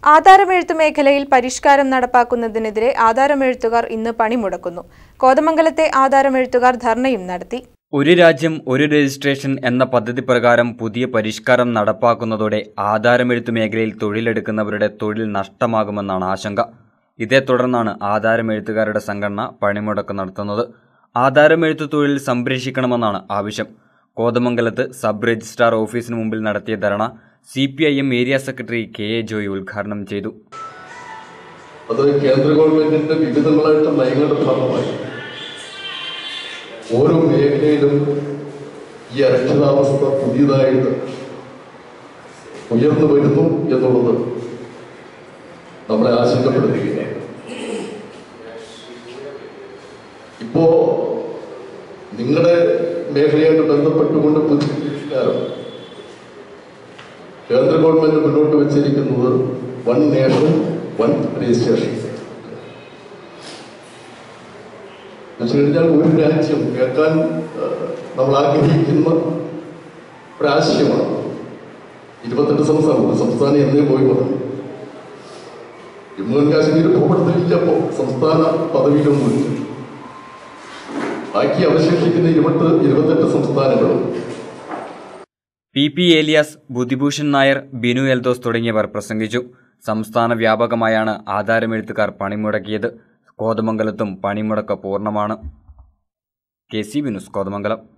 ആധാരമെഴുത്ത് മേഖലയിൽ പരിഷ്കാരം നടപ്പാക്കുന്നതിനെതിരെ ആധാരമെഴുത്തുകാർ ഇന്ന് പണിമുടക്കുന്നു കോതമംഗലത്തെ ആധാരമെഴുത്തുകാർ ധർണയും നടത്തി ഒരു രാജ്യം ഒരു രജിസ്ട്രേഷൻ എന്ന പദ്ധതി പ്രകാരം പുതിയ പരിഷ്കാരം നടപ്പാക്കുന്നതോടെ ആധാരമെഴുത്ത് മേഖലയിൽ തൊഴിലെടുക്കുന്നവരുടെ തൊഴിൽ നഷ്ടമാകുമെന്നാണ് ആശങ്ക ഇതേ തുടർന്നാണ് ആധാരമെഴുത്തുകാരുടെ സംഘടന പണിമുടക്ക് നടത്തുന്നത് ആധാരമെഴുത്ത് തൊഴിൽ സംരക്ഷിക്കണമെന്നാണ് ആവശ്യം കോതമംഗലത്ത് സബ് രജിസ്ട്രാർ ഓഫീസിന് മുമ്പിൽ നടത്തിയ dharna C P I M area secretary K A Joy ഉദ്ഘാടനം ചെയ്തു അത് കേന്ദ്ര ഗവൺമെന്റിന്റെ വിവിധങ്ങളായിട്ട് നയങ്ങളുടെ ഭാഗമായി ഓരോ മേഖലയിലും ഈ അരക്ഷിതാവസ്ഥ പുതിയതായിട്ട് ഉയർന്നു വരുന്നു എന്നുള്ളത് നമ്മളെ ആശങ്കപ്പെടുത്തുകയാണ് ഇപ്പോ നിങ്ങളുടെ മേഖലയായിട്ട് ബന്ധപ്പെട്ടുകൊണ്ട് പുതിയ പരിഷ്കാരം കേന്ദ്ര ഗവൺമെന്റ് മുന്നോട്ട് വെച്ചിരിക്കുന്നത് വൺ നേഷൻ വൺ രജിസ്ട്രേഷൻ എന്ന് കഴിഞ്ഞാൽ ഒരു രാജ്യം കേൾക്കാൻ ഏഹ്, നമ്മൾ ആഗ്രഹിക്കുന്ന ഒരാശയമാണ് ഇരുപത്തെട്ട് സംസ്ഥാനം ഒരു സംസ്ഥാനം എന്നേ പോയി പറഞ്ഞു ജമ്മു ആൻഡ് കാശ്മീർ ഭൂപടത്തിലില്ലപ്പോ സംസ്ഥാന പദവിയിലൊന്നുമില്ല ബാക്കി അവശേഷിക്കുന്ന ഇരുപത്തി ഇരുപത്തെട്ട് സംസ്ഥാനങ്ങളും പി പി ഏലിയാസ് ബുദ്ധിഭൂഷൺ നായർ ബിനു എൽദോസ് തുടങ്ങിയവർ പ്രസംഗിച്ചു സംസ്ഥാന വ്യാപകമായാണ് ആധാരമെഴുത്തുകാർ പണിമുടക്കിയത് കോതമംഗലത്തും പണിമുടക്ക് പൂർണ്ണമാണ് കെ സി വിനുസ് കോതമംഗലം